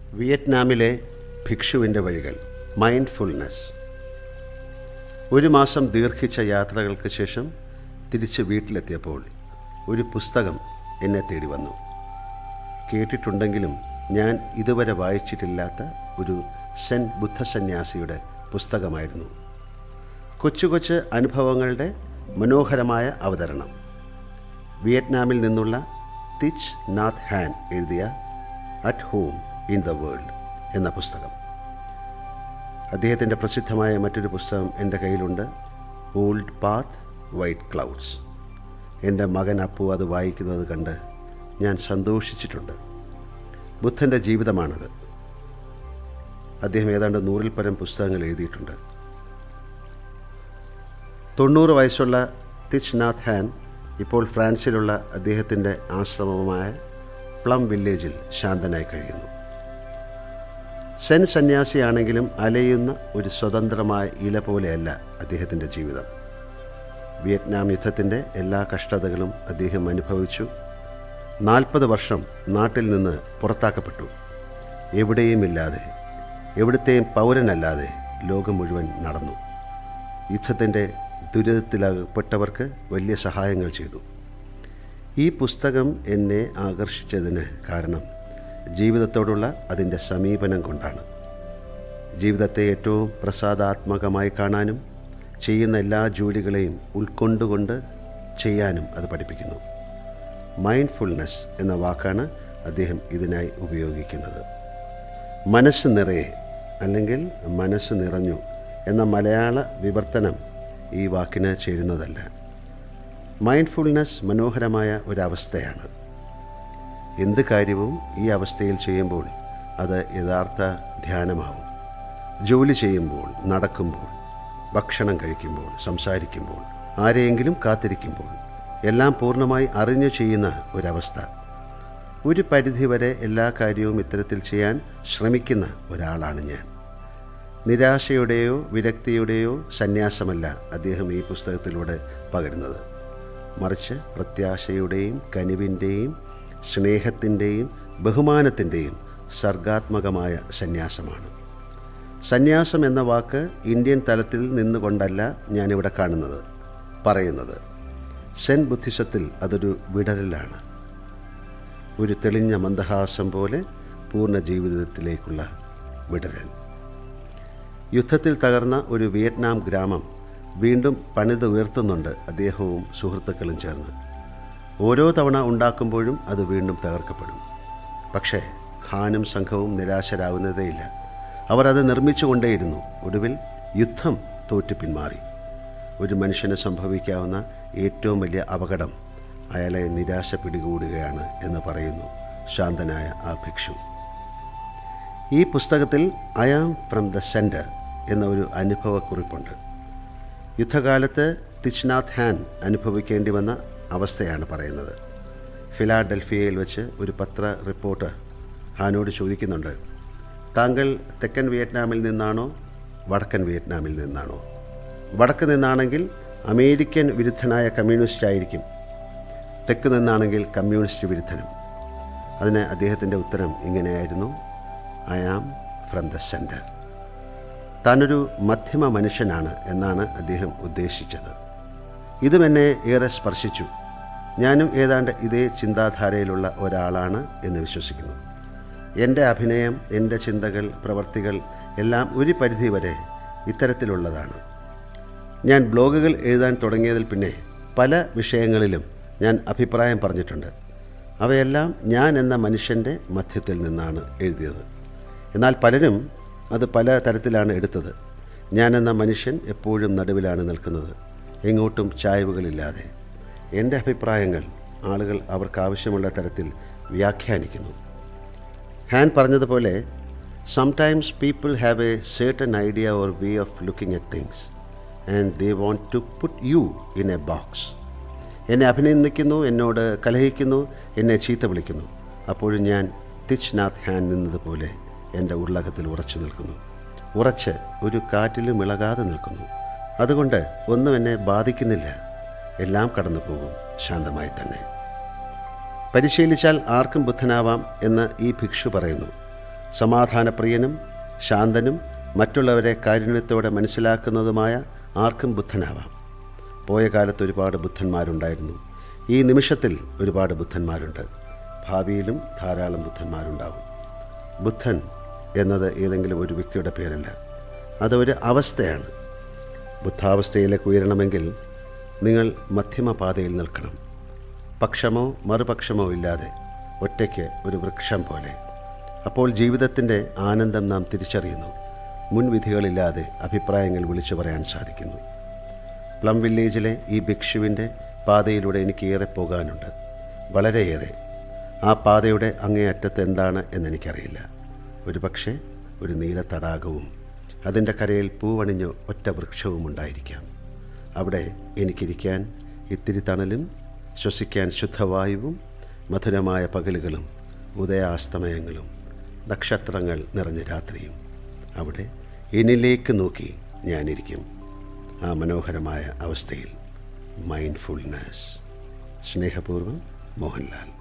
വിയറ്റ്നാമിലെ ഭിക്ഷുവിൻ്റെ വഴികൾ മൈൻഡ്ഫുൾനെസ് ഒരു മാസം ദീർഘിച്ച യാത്രകൾക്ക് ശേഷം തിരിച്ച് വീട്ടിലെത്തിയപ്പോൾ ഒരു പുസ്തകം എന്നെ തേടി വന്നു കേട്ടിട്ടുണ്ടെങ്കിലും ഞാൻ ഇതുവരെ വായിച്ചിട്ടില്ലാത്ത ഒരു സെൻ ബുദ്ധസന്യാസിയുടെ പുസ്തകമായിരുന്നു കൊച്ചു കൊച്ചു അനുഭവങ്ങളുടെ മനോഹരമായ അവതരണം വിയറ്റ്നാമിൽ നിന്നുള്ള തിച്ച് നാഥ് ഹാൻ എഴുതിയ at home in the world എന്ന പുസ്തകം അദ്ദേഹത്തിൻ്റെ പ്രസിദ്ധമായ മറ്റൊരു പുസ്തകം എൻ്റെ കയ്യിലുണ്ട് ഓൾഡ് പാത്ത് വൈറ്റ് ക്ലൗഡ്സ് എൻ്റെ മകൻ അപ്പു അത് വായിക്കുന്നത് കണ്ട് ഞാൻ സന്തോഷിച്ചിട്ടുണ്ട് ബുദ്ധൻ്റെ ജീവിതമാണത് അദ്ദേഹം ഏതാണ്ട് നൂറിൽ പരം പുസ്തകങ്ങൾ എഴുതിയിട്ടുണ്ട് തൊണ്ണൂറ് വയസ്സുള്ള തിച്ച് നാഥ് ഹാൻ ഇപ്പോൾ ഫ്രാൻസിലുള്ള അദ്ദേഹത്തിൻ്റെ ആശ്രമമായ പ്ലം വില്ലേജിൽ ശാന്തനായി കഴിയുന്നു സെൻ സന്യാസിയാണെങ്കിലും അലയുന്ന ഒരു സ്വതന്ത്രമായ ഇല പോലെയല്ല അദ്ദേഹത്തിൻ്റെ ജീവിതം വിയറ്റ്നാം യുദ്ധത്തിൻ്റെ എല്ലാ കഷ്ടതകളും അദ്ദേഹം അനുഭവിച്ചു നാൽപ്പത് വർഷം നാട്ടിൽ നിന്ന് പുറത്താക്കപ്പെട്ടു എവിടെയുമില്ലാതെ എവിടുത്തെയും പൗരനല്ലാതെ ലോകം മുഴുവൻ നടന്നു യുദ്ധത്തിൻ്റെ ദുരിതത്തിലകപ്പെട്ടവർക്ക് വലിയ സഹായങ്ങൾ ചെയ്തു ഈ പുസ്തകം എന്നെ ആകർഷിച്ചതിന് കാരണം ജീവിതത്തോടുള്ള അതിൻ്റെ സമീപനം കൊണ്ടാണ് ജീവിതത്തെ ഏറ്റവും പ്രസാദാത്മകമായി കാണാനും ചെയ്യുന്ന എല്ലാ ജോലികളെയും ഉൾക്കൊണ്ടുകൊണ്ട് ചെയ്യാനും അത് പഠിപ്പിക്കുന്നു മൈൻഡ്ഫുൾനെസ് എന്ന വാക്കാണ് അദ്ദേഹം ഇതിനായി ഉപയോഗിക്കുന്നത് മനസ്സ് നിറയെ അല്ലെങ്കിൽ മനസ്സ് നിറഞ്ഞു എന്ന മലയാള വിവർത്തനം ഈ വാക്കിന് ചേരുന്നതല്ല മൈൻഡ്ഫുൾനെസ് മനോഹരമായ ഒരവസ്ഥയാണ് എന്ത് കാര്യവും ഈ അവസ്ഥയിൽ ചെയ്യുമ്പോൾ അത് യഥാർത്ഥ ധ്യാനമാവും ജോലി ചെയ്യുമ്പോൾ നടക്കുമ്പോൾ ഭക്ഷണം കഴിക്കുമ്പോൾ സംസാരിക്കുമ്പോൾ ആരെയെങ്കിലും കാത്തിരിക്കുമ്പോൾ എല്ലാം പൂർണ്ണമായി അറിഞ്ഞു ചെയ്യുന്ന ഒരവസ്ഥ ഒരു പരിധിവരെ എല്ലാ കാര്യവും ഇത്തരത്തിൽ ചെയ്യാൻ ശ്രമിക്കുന്ന ഒരാളാണ് ഞാൻ നിരാശയുടെയോ വിരക്തിയുടെയോ സന്യാസമല്ല അദ്ദേഹം ഈ പുസ്തകത്തിലൂടെ പകരുന്നത് മറിച്ച് പ്രത്യാശയുടെയും കനിവിൻ്റെയും സ്നേഹത്തിൻ്റെയും ബഹുമാനത്തിൻ്റെയും സർഗാത്മകമായ സന്യാസമാണ് സന്യാസം എന്ന വാക്ക് ഇന്ത്യൻ തലത്തിൽ നിന്നുകൊണ്ടല്ല ഞാനിവിടെ കാണുന്നത് പറയുന്നത് സെൻ ബുദ്ധിസത്തിൽ അതൊരു വിടരലാണ് ഒരു തെളിഞ്ഞ മന്ദഹാസം പോലെ പൂർണ്ണ ജീവിതത്തിലേക്കുള്ള വിടരൽ യുദ്ധത്തിൽ തകർന്ന ഒരു വിയറ്റ്നാം ഗ്രാമം വീണ്ടും പണിതുയർത്തുന്നുണ്ട് അദ്ദേഹവും സുഹൃത്തുക്കളും ചേർന്ന് ഓരോ തവണ ഉണ്ടാക്കുമ്പോഴും അത് വീണ്ടും തകർക്കപ്പെടും പക്ഷേ ഹാനും സംഘവും നിരാശരാകുന്നതേയില്ല അവർ അത് നിർമ്മിച്ചുകൊണ്ടേയിരുന്നു ഒടുവിൽ യുദ്ധം തോറ്റു പിന്മാറി ഒരു മനുഷ്യന് സംഭവിക്കാവുന്ന ഏറ്റവും വലിയ അപകടം അയാളെ നിരാശ പിടികൂടുകയാണ് എന്ന് പറയുന്നു ശാന്തനായ ആ ഭിക്ഷു ഈ പുസ്തകത്തിൽ I am from the centre എന്ന ഒരു അനുഭവക്കുറിപ്പുണ്ട് യുദ്ധകാലത്ത് തിച്ച്നാഥ് ഹാൻ അനുഭവിക്കേണ്ടി വന്ന അവസ്ഥയാണ് പറയുന്നത് ഫിലാഡൽഫിയയിൽ വെച്ച് ഒരു പത്ര റിപ്പോർട്ടർ ഹാനോട് ചോദിക്കുന്നുണ്ട് താങ്കൾ തെക്കൻ വിയറ്റ്നാമിൽ നിന്നാണോ വടക്കൻ വിയറ്റ്നാമിൽ നിന്നാണോ വടക്ക് നിന്നാണെങ്കിൽ അമേരിക്കൻ വിരുദ്ധനായ കമ്മ്യൂണിസ്റ്റ് ആയിരിക്കും തെക്ക് നിന്നാണെങ്കിൽ കമ്മ്യൂണിസ്റ്റ് വിരുദ്ധനും അതിന് അദ്ദേഹത്തിൻ്റെ ഉത്തരം ഇങ്ങനെയായിരുന്നു I am from the centre താനൊരു മധ്യമ മനുഷ്യനാണ് എന്നാണ് അദ്ദേഹം ഉദ്ദേശിച്ചത് ഇതും എന്നെ ഏറെ സ്പർശിച്ചു ഞാനും ഏതാണ്ട് ഇതേ ചിന്താധാരയിലുള്ള ഒരാളാണ് എന്ന് വിശ്വസിക്കുന്നു എൻ്റെ അഭിനയം എൻ്റെ ചിന്തകൾ പ്രവർത്തികൾ എല്ലാം ഒരു പരിധിവരെ ഇത്തരത്തിലുള്ളതാണ് ഞാൻ ബ്ലോഗുകൾ എഴുതാൻ തുടങ്ങിയതിൽ പിന്നെ പല വിഷയങ്ങളിലും ഞാൻ അഭിപ്രായം പറഞ്ഞിട്ടുണ്ട് അവയെല്ലാം ഞാൻ എന്ന മനുഷ്യൻ്റെ മധ്യത്തിൽ നിന്നാണ് എഴുതിയത് എന്നാൽ പലരും അത് പല തരത്തിലാണ് എടുത്തത് ഞാൻ എന്ന മനുഷ്യൻ എപ്പോഴും നടുവിലാണ് നിൽക്കുന്നത് എങ്ങോട്ടും ചായ്വുകളില്ലാതെ എൻ്റെ അഭിപ്രായങ്ങൾ ആളുകൾ അവർക്ക് ആവശ്യമുള്ള തരത്തിൽ വ്യാഖ്യാനിക്കുന്നു ഹാൻ പറഞ്ഞതുപോലെ sometimes people have a certain idea or way of looking at things and they want to put you in a box എന്നെ അഭിനന്ദിക്കുന്നു എന്നോട് കലഹിക്കുന്നു എന്നെ ചീത്ത വിളിക്കുന്നു അപ്പോഴും ഞാൻ തിച്ച് നാഥ് ഹാൻ നിന്നതുപോലെ എൻ്റെ ഉള്ളകത്തിൽ ഉറച്ചു നിൽക്കുന്നു ഉറച്ച് ഒരു കാറ്റിലും ഇളകാതെ നിൽക്കുന്നു അതുകൊണ്ട് ഒന്നും എന്നെ ബാധിക്കുന്നില്ല എല്ലാം കടന്നു പോകും ശാന്തമായി തന്നെ പരിശീലിച്ചാൽ ആർക്കും ബുദ്ധനാവാം എന്ന് ഈ ഭിക്ഷു പറയുന്നു സമാധാനപ്രിയനും ശാന്തനും മറ്റുള്ളവരെ കാരുണ്യത്തോടെ മനസ്സിലാക്കുന്നതുമായ ആർക്കും ബുദ്ധനാവാം പോയ കാലത്ത് ഒരുപാട് ബുദ്ധന്മാരുണ്ടായിരുന്നു ഈ നിമിഷത്തിൽ ഒരുപാട് ബുദ്ധന്മാരുണ്ട് ഭാവിയിലും ധാരാളം ബുദ്ധന്മാരുണ്ടാവും ബുദ്ധൻ എന്നത് ഏതെങ്കിലും ഒരു വ്യക്തിയുടെ പേരല്ല അതൊരു അവസ്ഥയാണ് ബുദ്ധാവസ്ഥയിലേക്ക് ഉയരണമെങ്കിൽ നിങ്ങൾ മധ്യമപാതയിൽ നിൽക്കണം പക്ഷമോ മറുപക്ഷമോ ഇല്ലാതെ ഒറ്റയ്ക്ക് ഒരു വൃക്ഷം പോലെ അപ്പോൾ ജീവിതത്തിൻ്റെ ആനന്ദം നാം തിരിച്ചറിയുന്നു മുൻവിധികളില്ലാതെ അഭിപ്രായങ്ങൾ വിളിച്ചു പറയാൻ സാധിക്കുന്നു പ്ലം വില്ലേജിലെ ഈ ഭിക്ഷുവിൻ്റെ പാതയിലൂടെ എനിക്ക് ഏറെ പോകാനുണ്ട് വളരെയേറെ ആ പാതയുടെ അങ്ങേയറ്റത്ത് എന്താണ് എന്നെനിക്കറിയില്ല ഒരു പക്ഷേ ഒരു നീല തടാകവും അതിൻ്റെ കരയിൽ പൂവണിഞ്ഞ ഒറ്റ വൃക്ഷവും ഉണ്ടായിരിക്കാം അവിടെ എനിക്കിരിക്കാൻ ഇത്തിരി തണലും ശ്വസിക്കാൻ ശുദ്ധവായുവും മധുരമായ പകലുകളും ഉദയാസ്തമയങ്ങളും നക്ഷത്രങ്ങൾ നിറഞ്ഞ രാത്രിയും അവിടെ എന്നിലേക്ക് നോക്കി ഞാനിരിക്കും ആ മനോഹരമായ അവസ്ഥയിൽ മൈൻഡ്ഫുൾനെസ് സ്നേഹപൂർവ്വം മോഹൻലാൽ